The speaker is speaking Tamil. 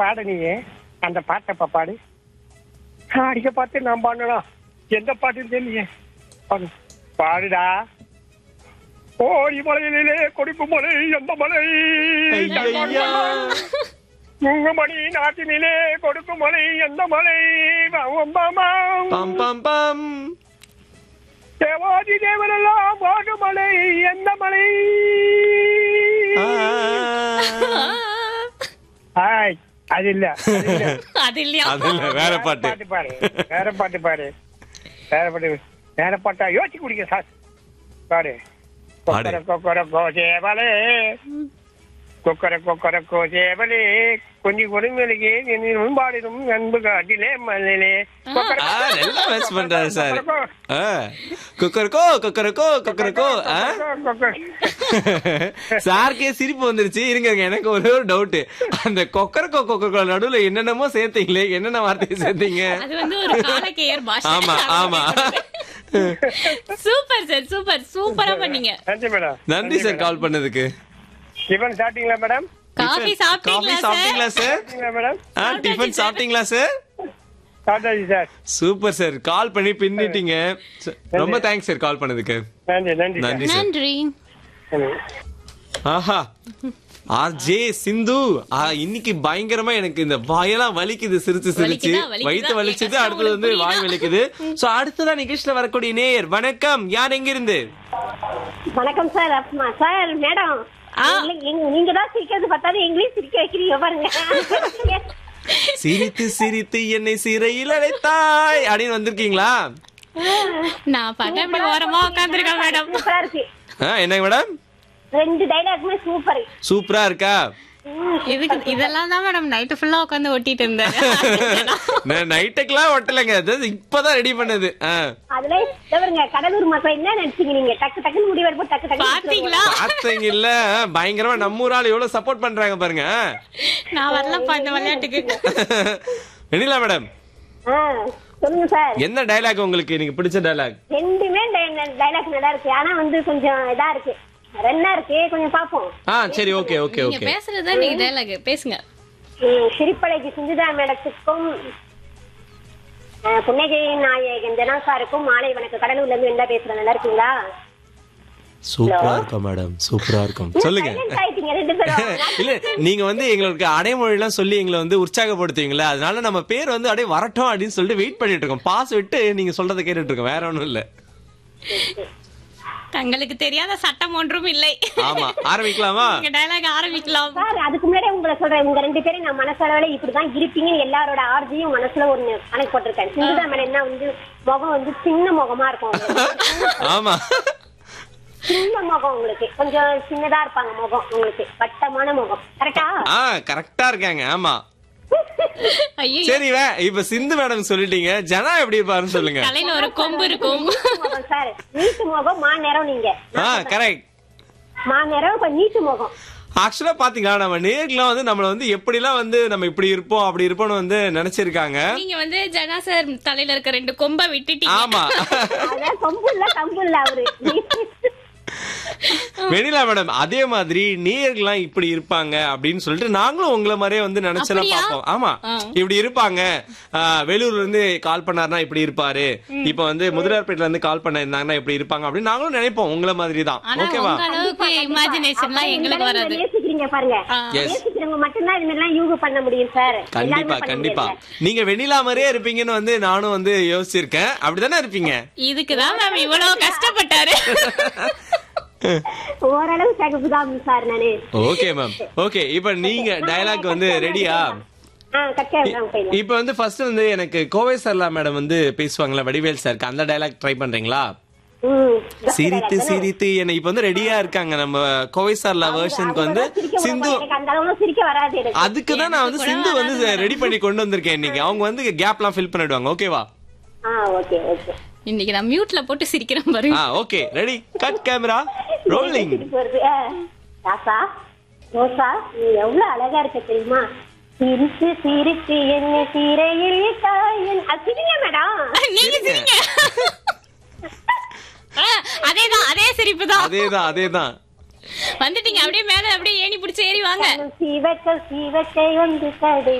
பாடு நீ அந்த பாட்டை இப்ப பாடு அடிக்க பார்த்து நான் பாடணும் எந்த பாட்டுன்னு தெரியலையே பாடு. பாடுடா ஓடி மலையிலே கொடுக்கு மலை எந்த மலை ஐயையா. மணி நாட்டினிலே கொடுக்கு மலை எந்த மலை பாவம் பாமாம். பம் பம் பம் தேவாதி தேவரெல்லாம் பாடு மலை எந்த மலை ஆ. ஆய் அது இல்ல அது இல்ல. அது இல்லையா அது இல்ல வேற பாட்டு பாட்டு பாரு வேற பாட்டு பாரு வேற பாட்டு வேற பாட்டா யோசிச்சு குடிக்க சார் பாடு பாடு. கொக்கர கொக்கர கோசேவலே கொக்கர கொக்கர கோசேவலே கொஞ்சி கொடுங்களுக்கு என் பாடிடும் அன்பு காட்டிலே மல்லிலே கொக்கர ஆ, நல்லா மேட்ச் பண்றாரு சார் ஆ. குக்கருக்கோ குக்கருக்கோ குக்கருக்கோ ஆ? சாருக்கே சிரிப்பு வந்துருச்சு இருங்க இருங்க, எனக்கு ஒரே ஒரு டவுட் அந்த கொக்கரக்கோ கொக்கரக்கோ நடுவுல என்னென்னமோ சேர்த்தீங்களே என்னென்ன வார்த்தையை சேர்த்தீங்க அது வந்து ஒரு காலக்கேயர் பாஷை ஆமா ஆமா சூப்பர் சார் சூப்பர் சூப்பரா பண்ணீங்க நன்றி மேடம் நன்றி சார் கால் பண்ணதுக்கு டிஃபன் சாப்பிட்டீங்களா மேடம் காஃபி காஃபி சாப்பிட்டீங்களா சாப்பிட்டீங்களா சார் சார் சாப்பிட்டீங்களா மேடம் ஆ டிஃபன் சாப்பிட்டீங்களா சார் சாப்பிட்டாச்சு சார் சூப்பர் சார் கால் பண்ணி பின்னிட்டீங்க ச- ரொம்ப தேங்க்ஸ் சார் கால் பண்ணதுக்கு நன்றி நன்றி சார் நன்றி சார் நன்றி நன்றி. ஆஹா ஆர்ஜே சிந்து ஆ, இன்னைக்கு பயங்கரமா எனக்கு இந்த வாயெல்லாம் வலிக்குது சிரிச்சு சிரிச்சு வலிக்குதா? வலிக்குதா? வயித்து வலிச்சது என் கஷ்டம் அடுத்தது வந்து உங்களுக்கு வாய் வலிக்குது சோ அடுத்ததா நிகழ்ச்சியில வரக்கூடிய நேயர் வணக்கம் யார் எங்க இருந்து வணக்கம் சார் அப்மா சார் மேடம் ஆ. நீங்க தான் சிரிக்கிறது பார்த்தாது இங்கிலீஷ் சிரிக்க வைக்கிறீங்க பாருங்க சிரித்து சிரித்து என்னை சிறையில் அடைத்தாய் அப்படின்னு வந்திருக்கீங்களா நான் பார்த்தா இப்படி ஓரமா உட்காந்துருக்கேன் மேடம் சூப்பரா இருக்கு ஆ, என்ன மேடம் ரெண்டு டைலாக்குமே சூப்பர் சூப்பரா இருக்கா இதுக்கு இதெல்லாம் தான் மேடம் நைட்டு ஃபுல்லா உட்காந்து ஒட்டிட்டு இருந்தேன் நைட்டுக்கெல்லாம் ஒட்டலைங்க அது இப்பதான் ரெடி பண்ணது ஆ. அதுல பாருங்க கடலூர் மக்கள் என்ன நினைச்சீங்க நீங்க டக்கு டக்குன்னு முடிவு எடுப்போம் டக்கு டக்கு பாத்தீங்களா பார்த்தீங்க இல்ல பயங்கரமா நம்ம ஊர் ஆளு எவ்வளவு சப்போர்ட் பண்றாங்க பாருங்க ஆ. நான் வரலப்பா இந்த விளையாட்டுக்கு வெண்ணிலா மேடம் சொல்லுங்க சார் என்ன டயலாக் உங்களுக்கு நீங்க பிடிச்ச டயலாக் ரெண்டுமே டைலாக் நல்லா இருக்கு ஆனா வந்து கொஞ்சம் இதா இருக்கு ரெண்டா இருக்கு கொஞ்சம் பாப்போம் ஆ சரி ஓகே ஓகே நீங்க ஓகே பேசுறதா நீங்க டைலாக் பேசுங்க ம், சிரிப்பலைக்கு சிந்துதா மேடத்துக்கும் அஹ், புன்னகை நாயகன் ஜனா சாருக்கும் மாலை வணக்கம் கடலூர்ல இருந்து என்ன பேசுறேன் நல்லா இருக்கீங்களா சூப்பரா இருக்கும் மேடம் சூப்பரா இருக்கும் சொல்லுங்க Silent ஆயிட்டீங்க ரெண்டு பேரும் இல்ல நீங்க வந்து எங்களுக்கு அடைமொழி எல்லாம் சொல்லி எங்களை வந்து உற்சாகப்படுத்துவீங்களா அதனால நம்ம பேர் வந்து அப்படியே வரட்டும் அப்படின்னு சொல்லிட்டு வெயிட் பண்ணிட்டு இருக்கோம் பாஸ் விட்டு நீங்க சொல்றதை கேட்டுட்டு இருக்கோம் வேற ஒண்ணும் இல்ல தங்களுக்கு தெரியாத சட்டம் ஒன்றும் இல்லை ஆமா ஆரம்பிக்கலாமா நீங்க டைலாக் ஆரம்பிக்கலாம் சார் அதுக்கு முன்னாடி உங்களை சொல்றேன் உங்க ரெண்டு பேரும் நான் மனசளவுல இப்படிதான் இருப்பீங்கன்னு எல்லாரோட ஆர்ஜியும் மனசுல ஒண்ணு கணக்கு போட்டிருக்கேன் சிந்துதா மேடம் என்ன வந்து முகம் வந்து சின்ன முகமா இருக்கும் உங்களுக்கு. ஆமா சின்ன முகம் உங்களுக்கு கொஞ்சம் சின்னதா இருப்பாங்க முகம் உங்களுக்கு வட்டமான முகம் கரெக்டா ஆ கரெக்டா இருக்காங்க ஆமா ஐயோ சரி வே இப்ப சிந்து மேடம் சொல்லிட்டீங்க ஜனா எப்படி இருப்பாருன்னு சொல்லுங்க தலையில ஒரு கொம்பு இருக்கும் முகம் சார் நீட்டு முகம் மா நேரம் நீங்க ஆ கரெக்ட் மா நேரம் இப்ப நீட்டு முகம் ஆக்சுவலா பாத்தீங்களா நம்ம நேர்லாம் வந்து நம்மள வந்து எப்படிலாம் வந்து நம்ம இப்படி இருப்போம் அப்படி இருப்போம்னு வந்து நினைச்சிருக்காங்க நீங்க வந்து ஜனா சார் தலையில இருக்க ரெண்டு கொம்ப விட்டுட்டீங்க ஆமா அதான் கம்பு இல்ல கம்பு இல்ல அவரு வெனிலா மேடம் அதே மாதிரி நேர்கள்லாம் இப்படி இருப்பாங்க அப்படின்னு சொல்லிட்டு நாங்களும் உங்களை மாதிரியே வந்து நினைச்செல்லாம் அப்படியா? பார்ப்போம் ஆமா ஆ. இப்படி இருப்பாங்க ஆ, வெளியூர்ல இருந்து கால் பண்ணாருன்னா இப்படி இருப்பாரு இப்ப வந்து முதலியார்பேட்ல இருந்து கால் பண்ண இருந்தாங்கன்னா இப்படி இருப்பாங்க அப்படின்னு நாங்களும் நினைப்போம் உங்களை மாதிரி தான் ஆனா ஓகேவா உங்க அளவுக்கு இமேஜினேஷன்லாம் எங்களுக்கு வராது நேசிக்கிறீங்க பாருங்க ஆ. Yes. நேசிக்கிறவங்க மட்டும்தான் இது மாதிரிலாம் யூக பண்ண முடியும் சார் கண்டிப்பா கண்டிப்பா நீங்க வெண்ணிலா மாதிரியே இருப்பீங்கன்னு வந்து நானும் வந்து யோசிச்சிருக்கேன் அப்படிதானே இருப்பீங்க இதுக்குதான் மேம் இவ்வளவு கஷ்டப்பட்டாரு ஓரளவு தகுப்பு தான் சார் நானு ஓகே மேம் ஓகே இப்ப நீங்க டயலாக் வந்து ரெடியா ஆ கச்சா போயிடலாம் இப்ப வந்து ஃபர்ஸ்ட் வந்து எனக்கு கோவை சர்லா மேடம் வந்து பேசுவாங்களா வடிவேல் சாருக்கு அந்த டயலாக் ட்ரை பண்றீங்களா ம். சிரித்து சிரித்து என்ன இப்ப வந்து ரெடியா இருக்காங்க நம்ம கோவை சார்லா வெர்ஷனுக்கு வந்து சிரிக்க வரும் சிந்து எனக்கு அந்த அளவுலாம் சிரிக்க வராது எனக்கு அதுக்கு தான் நான் வந்து சிந்து வந்து ரெடி பண்ணி கொண்டு வந்திருக்கேன் இன்னைக்கு அவங்க வந்து கேப்லாம் ஃபில் பண்ணிடுவாங்க ஓகேவா ஆ ஓகே ஓகே இன்னைக்கு நான் மியூட்ல போட்டு சிரிக்கிறேன் பாருங்க ஆ okay ready cut camera rolling சிரிப்பு வருது ஆ. ராசா ரோசா நீ எவ்வளவு அழகா இருக்க தெரியுமா சிரிச்சு சிரிச்சு என்ன சிறையில் தாயன் அது சிரிங்க மேடம் நீங்க சிரிங்க ஆ, அதேதான் அதே சிரிப்பு தான் அதேதான் அதேதான் வந்துட்டீங்க அப்படியே மேல அப்படியே ஏணி பிடிச்சு ஏறி வாங்க சிவக்க சிவக்கை வந்து கடை